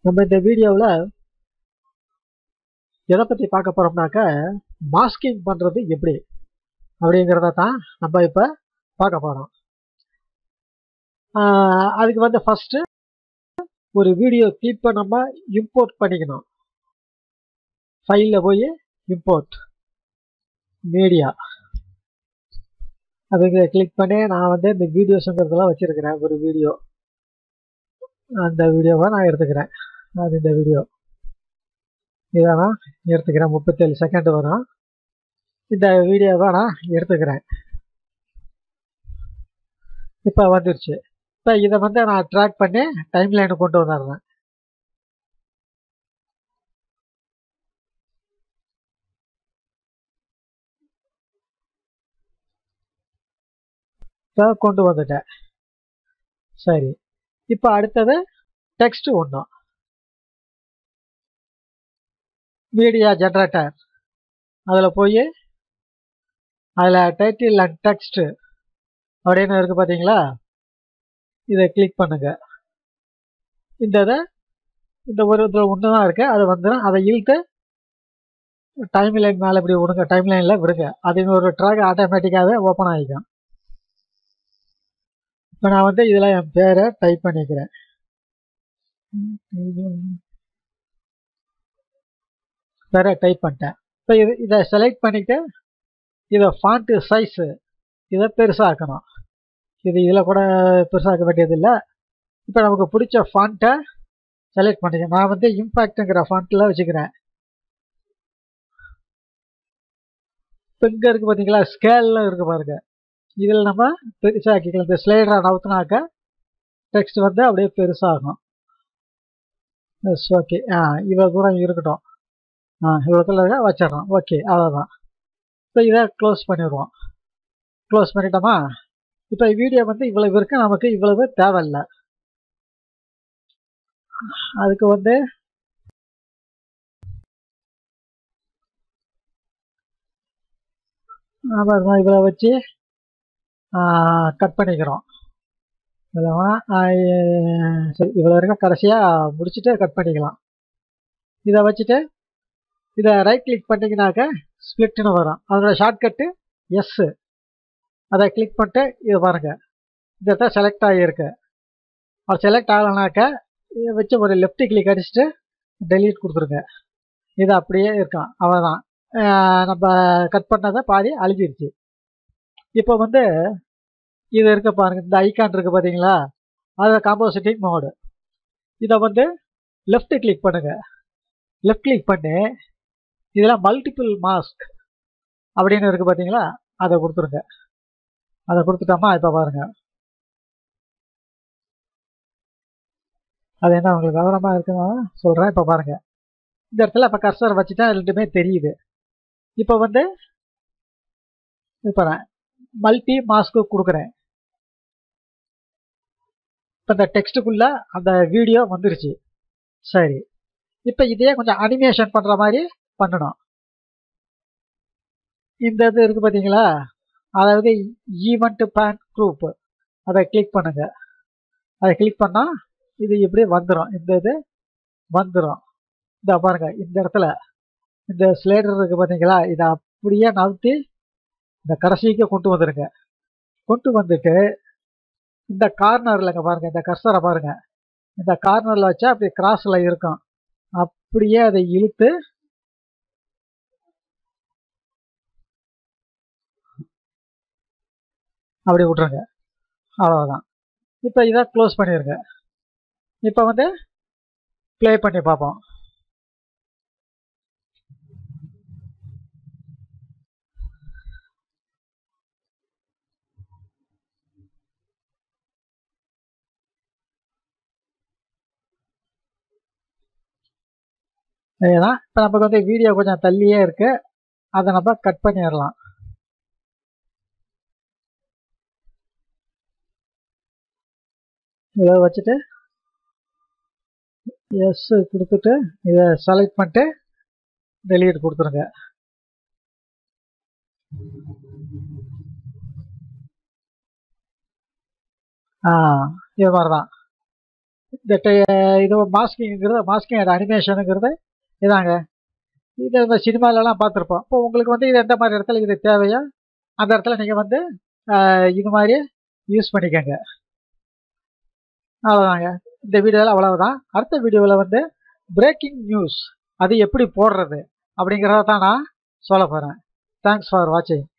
நம்ம இந்த வீடியோவில் எதை பற்றி பார்க்க போகிறோம்னாக்க மாஸ்கிங் பண்ணுறது எப்படி அப்படிங்கிறத தான் நம்ம இப்போ பார்க்க போகிறோம் அதுக்கு வந்து ஃபஸ்ட்டு ஒரு வீடியோ கிளிப்பை நம்ம இம்போர்ட் பண்ணிக்கணும் ஃபைலில் போய் இம்போர்ட் மீடியா அதுக்கு கிளிக் பண்ணி நான் வந்து இந்த வீடியோஸுங்கிறதெல்லாம் வச்சுருக்கிறேன் ஒரு வீடியோ அந்த வீடியோவை நான் எடுத்துக்கிறேன் அது இந்த வீடியோ இதை நான் எடுத்துக்கிறேன் முப்பத்தேழு செகண்ட் வரும் இந்த வீடியோவை நான் எடுத்துக்கிறேன் இப்போ வந்துருச்சு இப்போ இதை வந்து நான் ட்ராக் பண்ணி டைம் லைனு கொண்டு வந்துடுறேன் இப்போ கொண்டு வந்துட்டேன் சரி இப்போ அடுத்தது டெக்ஸ்ட் ஒன்றும் மீடியா ஜென்ரேட்டர் அதில் போய் அதில் டைட்டில் அண்ட் டெக்ஸ்ட் அப்படின்னு இருக்குது பார்த்தீங்களா இதை கிளிக் பண்ணுங்க இந்த இதை இந்த ஒரு இதில் ஒன்று தான் இருக்குது அது வந்துடும் அதை இழுத்து டைம் லைன் மேலே இப்படி விடுங்க டைம் லைனில் விடுங்க அது இன்னொரு ட்ராக் ஆட்டோமேட்டிக்காகவே ஓப்பன் ஆகிக்கும் இப்போ நான் வந்து இதில் என் பேரை டைப் பண்ணிக்கிறேன் பேரை டைப் பண்ணிட்டேன் இப்போ இது இதை செலக்ட் பண்ணிவிட்டு இதை ஃபாண்ட்டு சைஸு இதை பெருசாக்கணும் இது இதில் கூட பெருசாக்க வேண்டியதில்லை இப்போ நமக்கு பிடிச்ச ஃபாண்ட்டை செலக்ட் பண்ணிக்க நான் வந்து இம்பேக்ட்டுங்கிற ஃபாண்ட்டில் வச்சுக்கிறேன் இப்போ இங்கே இருக்குது பார்த்தீங்களா ஸ்கேலில் இருக்குது பாருங்கள் இதில் நம்ம பெருசாக்கிக்கலாம் இந்த ஸ்லைடரை நவுத்துனாக்க டெக்ஸ்ட் வந்து அப்படியே பெருசாகும் எஸ் ஓகே ஆ இவ்வளோ தூரம் இருக்கட்டும் ஆ இவ்வளோ தூரம் வச்சிடறோம் ஓகே அவ்வளோதான் இப்போ இதை க்ளோஸ் பண்ணிடுவோம் க்ளோஸ் பண்ணிட்டோமா இப்போ வீடியோ வந்து இவ்வளவு இருக்கு நமக்கு இவ்வளவு தேவையில்லை அதுக்கு வந்து நம்ம இவ்வளோ வச்சு கட் பண்ணிக்கிறோம் சரி இவ்வளோ வரைக்கும் கடைசியாக முடிச்சுட்டு கட் பண்ணிக்கலாம் இதை வச்சுட்டு இதை ரைட் கிளிக் பண்ணிங்கனாக்க ஸ்பிளிட்னு வரும் அதோட ஷார்ட்கட்டு எஸ்ஸு அதை கிளிக் பண்ணிட்டு இதை பாருங்கள் இந்த இடத்த செலக்ட் ஆகியிருக்கு அது செலக்ட் ஆகலைனாக்க இதை வச்சு ஒரு லெஃப்ட் கிளிக் அடிச்சுட்டு டெலீட் கொடுத்துருங்க இது அப்படியே இருக்கும் அவ்வளோதான் நம்ம கட் பண்ணதை பாதி அழிஞ்சிருச்சு இப்போ வந்து இது இருக்க பாருங்க இந்த ஐக்கான் இருக்குது பார்த்தீங்களா அது காம்போசிட்டிங் மோடு இதை வந்து லெஃப்ட் கிளிக் பண்ணுங்க லெஃப்ட் கிளிக் பண்ணி இதில் மல்டிபிள் மாஸ்க் அப்படின்னு இருக்குது பார்த்தீங்களா அதை கொடுத்துருங்க அதை கொடுத்துட்டோமா இப்போ பாருங்க அது என்ன உங்களுக்கு கவனமாக இருக்குன்னு சொல்கிறேன் இப்போ பாருங்கள் இந்த இடத்துல இப்போ கர்சர் வச்சுட்டா ரெண்டுமே தெரியுது இப்போ வந்து இப்போ நான் மல்டி மாஸ்க்கு கொடுக்குறேன் இப்போ இந்த டெக்ஸ்ட்டுக்குள்ளே அந்த வீடியோ வந்துருச்சு சரி இப்போ இதே கொஞ்சம் அனிமேஷன் பண்ணுற மாதிரி பண்ணணும் இந்த இது இருக்குது பார்த்தீங்களா அதாவது ஈவெண்ட் பேன் குரூப் அதை கிளிக் பண்ணுங்க அதை கிளிக் பண்ணால் இது இப்படி வந்துடும் இந்த இது வந்துடும் இந்த பாருங்க இந்த இடத்துல இந்த ஸ்லைடர் இருக்குது பார்த்தீங்களா இதை அப்படியே நவுத்தி இந்த கடைசிக்கு கொண்டு வந்துடுங்க கொண்டு வந்துட்டு இந்த கார்னரில் பாருங்க இந்த கர்சரை பாருங்க இந்த கார்னரில் வச்சா அப்படி கிராஸில் இருக்கும் அப்படியே அதை இழுத்து அப்படி விட்ருங்க அவ்வளோதான் இப்போ இதை க்ளோஸ் பண்ணிடுங்க இப்போ வந்து ப்ளே பண்ணி பார்ப்போம் இதுதான் இப்போ நமக்கு வந்து வீடியோ கொஞ்சம் தள்ளியே இருக்கு அதை நம்ம கட் பண்ணிடலாம் இதை வச்சுட்டு எஸ் கொடுத்துட்டு இதை செலக்ட் பண்ணிட்டு டெலிட் கொடுத்துருங்க ஆ இது மாதிரி தான் இந்த டெ- இது மாஸ்கிங்கிறது மாஸ்கிங் அண்ட் அனிமேஷனுங்கிறது இதாங்க இது இந்த சினிமாலலாம் பார்த்துருப்போம் இப்போ உங்களுக்கு வந்து இது எந்த மாதிரி இடத்துல இது தேவையோ அந்த இடத்துல நீங்கள் வந்து ஆஹ், இது மாதிரி யூஸ் பண்ணிக்கோங்க அவ்வளோதாங்க இந்த வீடியோவில் அவ்வளவுதான் அடுத்த வீடியோவில் வந்து பிரேக்கிங் நியூஸ் அது எப்படி போடுறது அப்படிங்கிறத தான் நான் சொல்ல போகிறேன் தேங்க்ஸ் ஃபார் வாட்சிங்